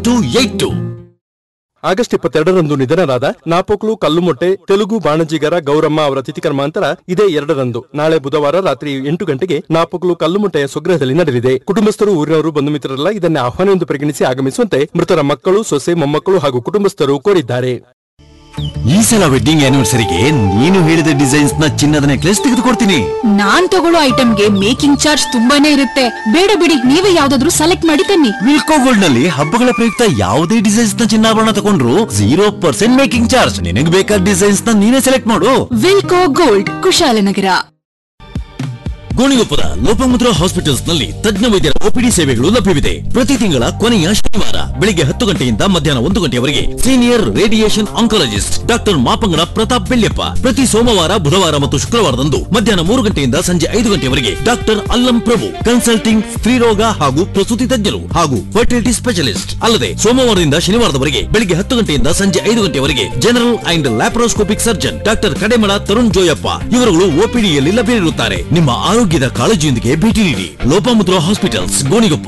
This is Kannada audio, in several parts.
ಟೂ ಏಟ್ ಟೂ ಆಗಸ್ಟ್ ಇಪ್ಪತ್ತೆರಡರಂದು ನಿಧನರಾದ ನಾಪೋಕ್ಲು ಕಲ್ಲುಮೊಟ್ಟೆ ತೆಲುಗು ಬಾಣಜಿಗರ ಗೌರಮ್ಮ ಅವರ ತಿಥಿ ಕರ್ಮಾಂತರ ಇದೇ ಎರಡರಂದು ನಾಳೆ ಬುಧವಾರ ರಾತ್ರಿ ಎಂಟು ಗಂಟೆಗೆ ನಾಪೋಕ್ಲು ಕಲ್ಲುಮೊಟ್ಟೆಯ ಸ್ವಗೃಹದಲ್ಲಿ ನಡೆಯಲಿದೆ ಕುಟುಂಬಸ್ಥರು ಊರಿನವರು ಬಂಧು ಮಿತ್ರರೆಲ್ಲ ಇದನ್ನೇ ಆಹ್ವಾನವೆಂದು ಪರಿಗಣಿಸಿ ಆಗಮಿಸುವಂತೆ ಮೃತರ ಮಕ್ಕಳು ಸೊಸೆ ಮೊಮ್ಮಕ್ಕಳು ಹಾಗೂ ಕುಟುಂಬಸ್ಥರು ಕೋರಿದ್ದಾರೆ ಈ ಸಲ ವೆಡ್ಡಿಂಗ್ ಆನಿವರ್ಸರಿಗೆ ನೀನು ಹೇಳಿದ ಡಿಸೈನ್ಸ್ ನ ಚಿನ್ನದ ನೆಕ್ಲೆಸ್ ತೆಗೆದುಕೊಡ್ತೀನಿ ನಾನ್ ತಗೊಳ್ಳೋ ಐಟಮ್ಗೆ ಮೇಕಿಂಗ್ ಚಾರ್ಜ್ ತುಂಬಾನೇ ಇರುತ್ತೆ ಬೇಡ ಬಿಡಿ ನೀವೇ ಯಾವ್ದಾದ್ರು ಸೆಲೆಕ್ಟ್ ಮಾಡಿ ತನ್ನಿ ವಿಲ್ಕೋ ಗೋಲ್ಡ್ ನಲ್ಲಿ ಹಬ್ಬಗಳ ಪ್ರಯುಕ್ತ ಯಾವುದೇ ಡಿಸೈನ್ಸ್ ನ ಚಿನ್ನಾಭರಣ ತಗೊಂಡ್ರು ಜೀರೋ ಪರ್ಸೆಂಟ್ ಮೇಕಿಂಗ್ ಚಾರ್ಜ್ ನಿನಗೆ ಬೇಕಾದ ಡಿಸೈನ್ಸ್ ನ ನೀನೇ ಸೆಲೆಕ್ಟ್ ಮಾಡು ವಿಲ್ಕೋ ಗೋಲ್ಡ್ ಕುಶಾಲನಗರ ಗೋಣಿಗೊಪ್ಪದ ಲೋಪಮುದ್ರಾ ಹಾಸ್ಪಿಟಲ್ಸ್ ನಲ್ಲಿ ತಜ್ಞ ವೈದ್ಯರ ಒಪಿಡಿ ಸೇವೆಗಳು ಲಭ್ಯವಿದೆ ಪ್ರತಿ ತಿಂಗಳ ಕೊನೆಯ ಶನಿವಾರ ಬೆಳಿಗ್ಗೆ ಹತ್ತು ಗಂಟೆಯಿಂದ ಮಧ್ಯಾಹ್ನ ಒಂದು ಗಂಟೆಯವರೆಗೆ senior radiation oncologist doctor Mapangada Pratap Beliappa ಪ್ರತಿ ಸೋಮವಾರ ಬುಧವಾರ ಮತ್ತು ಶುಕ್ರವಾರದಂದು ಮಧ್ಯಾಹ್ನ ಮೂರು ಗಂಟೆಯಿಂದ ಸಂಜೆ ಐದು ಗಂಟೆಯವರೆಗೆ ಡಾಕ್ಟರ್ ಅಲ್ಲಂ ಪ್ರಭು ಕನ್ಸಲ್ಟಿಂಗ್ ಸ್ತ್ರೀರೋಗ ಹಾಗೂ ಪ್ರಸೂತಿ ತಜ್ಞರು ಹಾಗೂ ಫರ್ಟಿಲಿಟಿ ಸ್ಪೆಷಲಿಸ್ಟ್ ಅಲ್ಲದೆ ಸೋಮವಾರದಿಂದ ಶನಿವಾರದವರೆಗೆ ಬೆಳಿಗ್ಗೆ ಹತ್ತು ಗಂಟೆಯಿಂದ ಸಂಜೆ ಐದು ಗಂಟೆಯವರೆಗೆ general and laparoscopic surgeon doctor Kademala Tarun Joyappa ಇವರುಗಳು ಒಪಿಡಿಯಲ್ಲಿ ಲಭ್ಯವಿರುತ್ತಾರೆ ನಿಮ್ಮ ಆರೋಗ್ಯದ ಕಾಳಜಿಯೊಂದಿಗೆ ಭೇಟಿ ನೀಡಿ ಲೋಪಮುದ್ರಾ ಹಾಸ್ಪಿಟಲ್ಸ್ ಗೋಣಿಗೊಪ್ಪ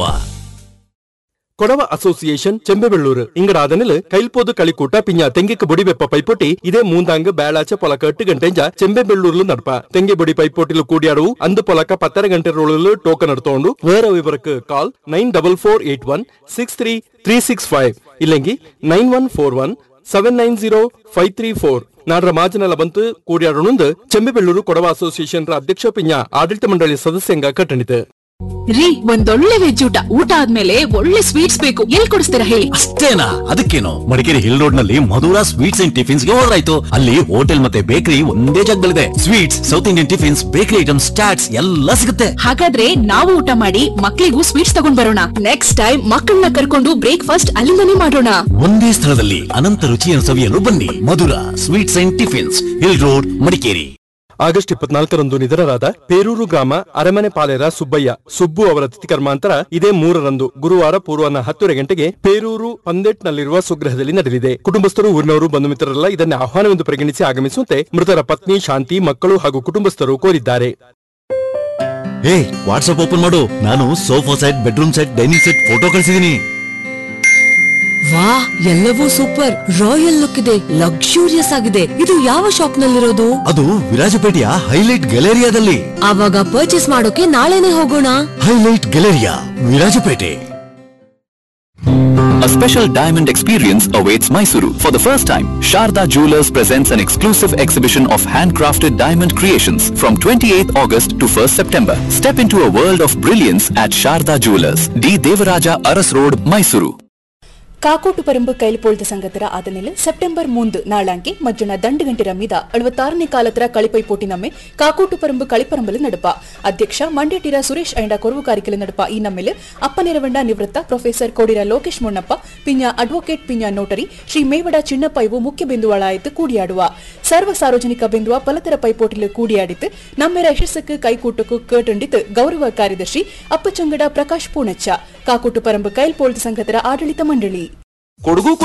ಕೊಡವ ಅಸೋಸಿಯೇಷನ್ ಚೆಂಬೆಬೆಳ್ಳೂರು ಇಂಗಡಾದನಿಲ್ ಕೈಲ್ಪೋದು കളിക്കൂട്ട പിഞ്ഞ തെങ്കിക്ക് ബൊടി വെപ്പ പൈപ്പൊട്ടി ഇതേ മൂന്നാങ്ക് ബേളാച്ച പൊലക്ക എട്ട് ഗಂಟೆಂಜ ಚೆಂಬೆಬೆಳ್ಳೂರಿಲು ನಡಪ ತೆಂಗಿ ಬೊಡಿ ಪೈಪೋಟಿಲು ಕೂಡಿಯಾಡುವು ಅಂದು ಪೊಲಕ ಪತ್ತರ ಗಂಟೆ ರೋಳಲು ಟೋಕನ್ എടുത്തോണ്ടു വേറെ വിവരക്ക് call nine double four eight one six three three six five ಇಲ್ಲಂಗಿ nine one four one seven nine zero five three four ನಾಡ್ರ ಮಾಜನೆಲ್ಲ ಬಂತು ಕೂಡಿಯಾಡೋಣಂದು ಚೆಂಬೆಬೆಳ್ಳೂರು ಕೊಡವ ಅಸೋಸಿಯೇಷನ್ ಅಧ್ಯಕ್ಷ ಪಿഞ്ഞ ಆಡಳಿತ ಮಂಡಳಿ ಸದಸ್ಯಂಗ ಕಟ್ಟಣಿತು ರೀ ಒಂದೊಳ್ಳೆ ವೆಜ್ ಊಟ ಊಟ ಆದ್ಮೇಲೆ ಒಳ್ಳೆ ಸ್ವೀಟ್ಸ್ ಬೇಕು ಎಲ್ಲಿ ಕೊಡಿಸ್ತೀರಾ ಹೇಳಿ ಅಷ್ಟೇನಾ ಅದಕ್ಕೇನು ಮಡಿಕೇರಿ ಹಿಲ್ ರೋಡ್ ನಲ್ಲಿ ಮಧುರಾ ಸ್ವೀಟ್ಸ್ ಅಂಡ್ ಟಿಫಿನ್ಸ್ ಗೆ ಹೋದ್ರಾಯ್ತು ಅಲ್ಲಿ ಹೋಟೆಲ್ ಮತ್ತೆ ಬೇಕರಿ ಒಂದೇ ಜಾಗದಲ್ಲಿದೆ sweets south Indian tiffins bakery items chaats ಎಲ್ಲ ಸಿಗುತ್ತೆ ಹಾಗಾದ್ರೆ ನಾವು ಊಟ ಮಾಡಿ ಮಕ್ಳಿಗೂ ಸ್ವೀಟ್ಸ್ ತಗೊಂಡ್ ಬರೋಣ ನೆಕ್ಸ್ಟ್ ಟೈಮ್ ಮಕ್ಕಳನ್ನ ಕರ್ಕೊಂಡು ಬ್ರೇಕ್ಫಾಸ್ಟ್ ಅಲ್ಲಿಂದನೇ ಮಾಡೋಣ ಒಂದೇ ಸ್ಥಳದಲ್ಲಿ ಅನಂತ ರುಚಿಯನ್ನು ಸವಿಯಲು ಬನ್ನಿ Madhura sweets and tiffins hill road Madikeri August ಇಪ್ಪತ್ನಾಲ್ಕರಂದು ನಿಧನರಾದ ಪೇರೂರು ಗ್ರಾಮ ಅರಮನೆ ಪಾಲೇರ ಸುಬ್ಬಯ್ಯ ಸುಬ್ಬು ಅವರ ತಿಥಿ ಕರ್ಮಾಂತರ ಇದೇ ಮೂರರಂದು ಗುರುವಾರ ಪೂರ್ವಾಹ್ನ ಹತ್ತುವರೆ ಗಂಟೆಗೆ ಪೇರೂರು ಪಂದೆಟ್ನಲ್ಲಿರುವ ಸ್ವಗೃಹದಲ್ಲಿ ನಡೆಯಲಿದೆ ಕುಟುಂಬಸ್ಥರು ಊರಿನವರು ಬಂಧು ಮಿತ್ರರೆಲ್ಲ ಇದನ್ನೇ ಆಹ್ವಾನವೆಂದು ಪರಿಗಣಿಸಿ ಆಗಮಿಸುವಂತೆ ಮೃತರ ಪತ್ನಿ ಶಾಂತಿ ಮಕ್ಕಳು ಹಾಗೂ ಕುಟುಂಬಸ್ಥರು ಕೋರಿದ್ದಾರೆ ಹೇ ವಾಟ್ಸ್ಆಪ್ ಓಪನ್ ಮಾಡು ನಾನು sofa set bedroom set dining set photo ಕಳಿಸಿದೀನಿ ವಾ ಎಲ್ಲವೂ ಸೂಪರ್ ರಾಯಲ್ ಲುಕ್ ಇದೆ ಲಕ್ಸುರಿಯಸ್ ಆಗಿದೆ ಇದು ಯಾವ ಶಾಪ್ ನಲ್ಲಿರೋದು ಅದು ವಿರಾಜಪೇಟೆಯ ಹೈಲೈಟ್ ಗ್ಯಾಲೇರಿಯಾದಲ್ಲಿ ಆವಾಗ ಪರ್ಚೇಸ್ ಮಾಡೋಕೆ ನಾಳೆನೆ ಹೋಗೋಣ Highlight Galleria Virajpet A special diamond experience awaits Mysuru. For the first time, Sharda Jewelers presents an exclusive exhibition of handcrafted diamond creations from 28th August to 1st September. Step into a world of brilliance at Sharda Jewelers, D. Devaraja Aras Road, Mysuru. Kakotu Parambu ಕೈಲ್ಪೋಳ್ದ ಸಂಗತರ ಆದನೆಲೆ ಸೆಪ್ಟೆಂಬರ್ ಮೂಂದು ನಾಳಾಂಕಿ ಮಜ್ಜನ ದಂಡುಗಂಟಿರ ಮೀದ ಅಳುವತ್ತಾರನೇ ಕಾಲತರ ಕಳಿಪೈ ಪೋಟಿ ನಮ್ಮೆ ಕಾಕೋಟು ಪರಂಬು ಕಳಿಪರಂಬಲು ನಡಪ ಅಧ್ಯಕ್ಷ ಮಂಡ್ಯಟಿರ ಸುರೇಶ್ ಐಂಡ ಕೊರವು ಕಾರಿಕೆಲು ನಡಪ ಈ ನಮ್ಮೆಲೆ ಅಪ್ಪನೆರವಂಡ ನಿವೃತ್ತ ಪ್ರೊಫೆಸರ್ ಕೋಡಿರ ಲೋಕೇಶ್ ಮುನ್ನಪ್ಪ ಪಿಂಜ ಅಡ್ವೊಕೇಟ್ ಪಿಂಜ ನೋಟರಿ ಶ್ರೀ ಮೇವಡ ಚಿನ್ನಪ್ಪ ಇವು ಮುಖ್ಯ ಬಿಂದುವಳಾಯಿತು ಕೂಡಿಯಾಡುವ ಸರ್ವ ಸಾರ್ವಜನಿಕ ಬಿಂದುವ ಪಲತರ ಪೈಪೋಟಿಲು ಕೂಡಿಯಾಡಿತು ನಮ್ಮೆರ ಯಶಸ್ಸುக்கு ಕೈಕೂಟಕ್ಕೂ ಕೇಟುಂಡಿತು ಗೌರವ ಕಾರ್ಯದರ್ಶಿ ಅಪ್ಪಚಂಗಡ ಪ್ರಕಾಶ್ ಪೂಣಚ್ಚ ಕಾಕೋಟು ಪರಂಬು ಕೈಲ್ಪೋಳ್ದ ಸಂಘತರ ಆಡಳಿತ ಮಂಡಳಿ ಕೊಡಗು